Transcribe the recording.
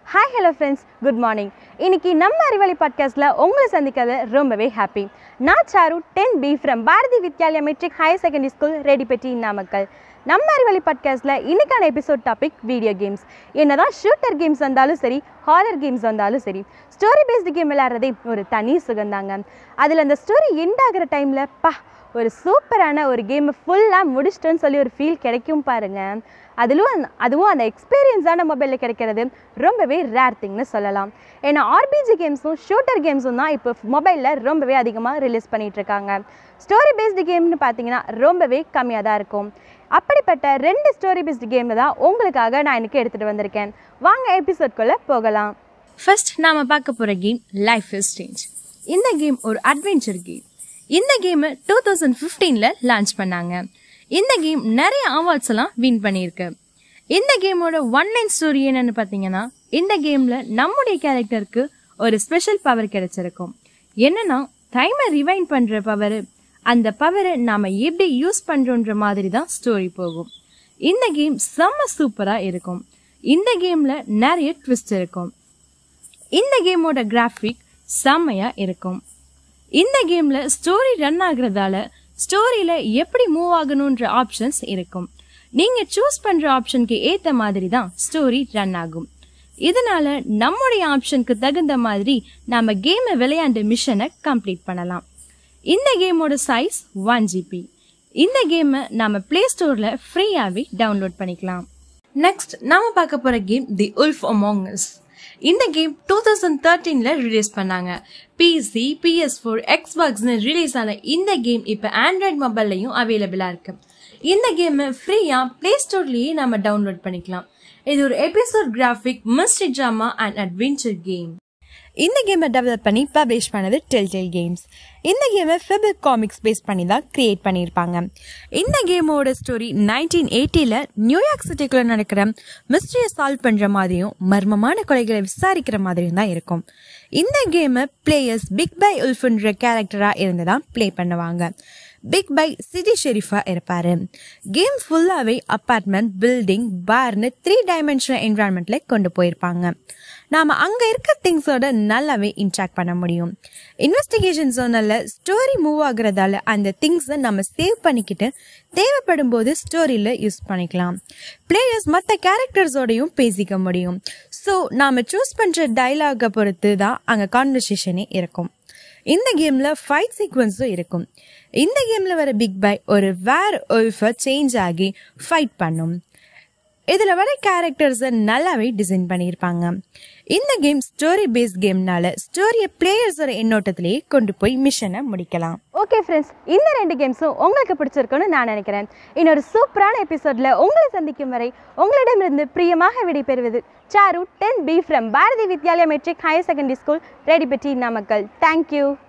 hi hello friends good morning இன்னைக்கு நம்ம அறிவழி பாட்காஸ்ட்டில் உங்களை சந்திக்கிறது ரொம்பவே ஹாப்பி நான் Charu ten B from Bharathi Vidyalaya matric higher secondary school Redipetty Namakkal நம்ம அறிவழி பாட்காஸ்ட்டில் இன்னைக்கான எபிசோட் டாபிக் வீடியோ கேம்ஸ் என்னதான் ஷூட்டர் கேம்ஸ் வந்தாலும் சரி ஹாரர் கேம்ஸ் வந்தாலும் சரி ஸ்டோரி பேஸ்டு கேம் விளையாடுறதே ஒரு தனி சுகந்தாங்க அதில் அந்த ஸ்டோரி எண்ட் ஆகிற டைமில் பா ஒரு சூப்பரான ஒரு கேமை ஃபுல்லாக முடிச்சிட்டோன்னு சொல்லி ஒரு ஃபீல் கிடைக்கும் பாருங்க அதிலும் அந்த- அதுவும் அந்த எக்ஸ்பீரியன்ஸான மொபைலில் கிடைக்கிறது ரொம்பவே ரேர் திங்னு சொல்லலாம் ஏன்னா ஆர்பிஜி கேம்ஸும் ஷூட்டர் கேம்ஸும் தான் இப்போ மொபைலில் ரொம்பவே அதிகமாக ரிலீஸ் பண்ணிட்டு இருக்காங்க ஸ்டோரி பேஸ்டு கேம்னு பார்த்தீங்கன்னா ரொம்பவே கம்மியாக தான் இருக்கும் அப்படிப்பட்ட ரெண்டு ஸ்டோரி பேஸ்டு கேம் தான் உங்களுக்காக நான் எனக்கு எடுத்துகிட்டு வந்திருக்கேன் வாங்க எபிசோட்குள்ளே போகலாம் ஃபர்ஸ்ட் நாம பார்க்க போற கேம் லைஃப் இஸ் சேஞ்ச் இந்த கேம் ஒரு அட்வென்ச்சர் கேம் இந்த கேம் டூ தௌசண்ட் ஃபிஃப்டீன்ல லான்ச் பண்ணாங்க இந்த கேம் நிறைய அவார்ட்ஸ் எல்லாம் வின் பண்ணியிருக்கு இந்த கேமோட ஒன் லைன் ஸ்டோரி என்னன்னு பார்த்தீங்கன்னா இந்த கேம்ல நம்முடைய கேரக்டருக்கு ஒரு ஸ்பெஷல் பவர் கிடைச்சிருக்கும் என்னன்னா டைமை ரிவைண்ட் பண்ற பவர் அந்த பவரை நாம எப்படி யூஸ் பண்றோன்ற மாதிரி தான் ஸ்டோரி போகும் இந்த கேம் செம்ம சூப்பரா இருக்கும் இந்த கேம்ல நிறைய ட்விஸ்ட் இருக்கும் இந்த கேமோட கிராஃபிக் செம்மையா இருக்கும் இந்த கேம்ல ஸ்டோரி ரன் ஆகுறதால ஸ்டோரியில எப்படி மூவ் ஆகணுன்ற ஆப்ஷன்ஸ் இருக்கும் நீங்க சூஸ் பண்ற ஆப்ஷனுக்கு ஏத்த மாதிரி தான் ஸ்டோரி ரன் ஆகும் இதனால நம்முடைய ஆப்ஷனுக்கு தகுந்த மாதிரி நாம கேமை விளையாண்டு மிஷனை கம்ப்ளீட் பண்ணலாம் இந்த கேமோட சைஸ் ஒன் ஜிபி இந்த கேமை நாம பிளே ஸ்டோர்ல ஃப்ரீயாவே டவுன்லோட் பண்ணிக்கலாம் நெக்ஸ்ட் நாம பார்க்க போற game the wolf among us இந்த கேம் டூ தௌசண்ட் தேர்ட்டீன்ல ரிலீஸ் பண்ணாங்க பிசி பிஎஸ் ஃபோர் எக்ஸ்பாக்ஸ்னு ரிலீஸ் ஆன இந்த கேம் இப்போ ஆண்ட்ராய்ட் மொபைல்லையும் அவைலபிளா இருக்கு இந்த கேம் ஃப்ரீயா பிளே ஸ்டோர்லயே நம்ம டவுன்லோட் பண்ணிக்கலாம் இது ஒரு episode graphic mystery drama and adventure game இந்த கேமை டெவலப் பண்ணி பப்ளிஷ் பண்ணது டெல்டெல் கேம்ஸ் இந்த கேமை ஃபெபிக் காமிக்ஸ் பேஸ் பண்ணி தான் கிரியேட் பண்ணியிருப்பாங்க இந்த கேமோட ஸ்டோரி நைன்டீன் எயிட்டியில் நியூயார்க் சிட்டிக்குள்ள நடக்கிற மிஸ்ட்ரியை சால்வ் பண்ணுற மாதிரியும் மர்மமான கொலைகளை விசாரிக்கிற மாதிரியும் தான் இருக்கும் இந்த கேமை பிளேயர்ஸ் பிக் பை உல்ஃபுன்ற கேரக்டராக இருந்து தான் ப்ளே பண்ணுவாங்க பிக் பை சிட்டி ஷெரீஃபா இருப்பாரு கேம் ஃபுல்லாவே அப்பார்ட்மெண்ட் பில்டிங் பார்னு த்ரீ டைமென்ஷனல் என்வரான்மெண்ட்ல கொண்டு போயிருப்பாங்க நாம அங்க இருக்க திங்ஸோட நல்லாவே இன்ட்ராக்ட் பண்ண முடியும் இன்வெஸ்டிகேஷன் சொன்னல ஸ்டோரி மூவ் ஆகுறதால அந்த திங்ஸை நம்ம சேவ் பண்ணிக்கிட்டு தேவைப்படும் போது ஸ்டோரியில யூஸ் பண்ணிக்கலாம் பிளேயர்ஸ் மற்ற கேரக்டர்ஸோடையும் பேசிக்க முடியும் ஸோ நாம சூஸ் பண்ற டைலாகை பொறுத்து தான் அங்க கான்வர்சேஷனே இருக்கும் இந்த கேம்ல ஃபைட் சீக்வன்ஸும் இருக்கும் இந்த கேம்ல வர பிக் பை ஒரு வேர் ஒல்ஃபை சேஞ்ச் ஆகி ஃபைட் பண்ணும் இதுல வர கேரக்டர்ஸை நல்லாவே டிசைன் பண்ணியிருப்பாங்க இந்த கேம் ஸ்டோரி பேஸ்ட் கேம்னால ஸ்டோரியை பிளேயர்ஸோட எண்ணோட்டத்திலேயே கொண்டு போய் மிஷனை முடிக்கலாம் ஓகே ஃப்ரெண்ட்ஸ் இந்த ரெண்டு கேம்ஸும் உங்களுக்கு பிடிச்சிருக்குன்னு நான் நினைக்கிறேன் இன்னொரு சூப்பரான எபிசோடில் உங்களை சந்திக்கும் வரை உங்களிடமிருந்து பிரியமாக விடைபெறுவது Charu ten B from Bharathi Vidyalaya matric higher secondary school Redipetty Namakkal thank you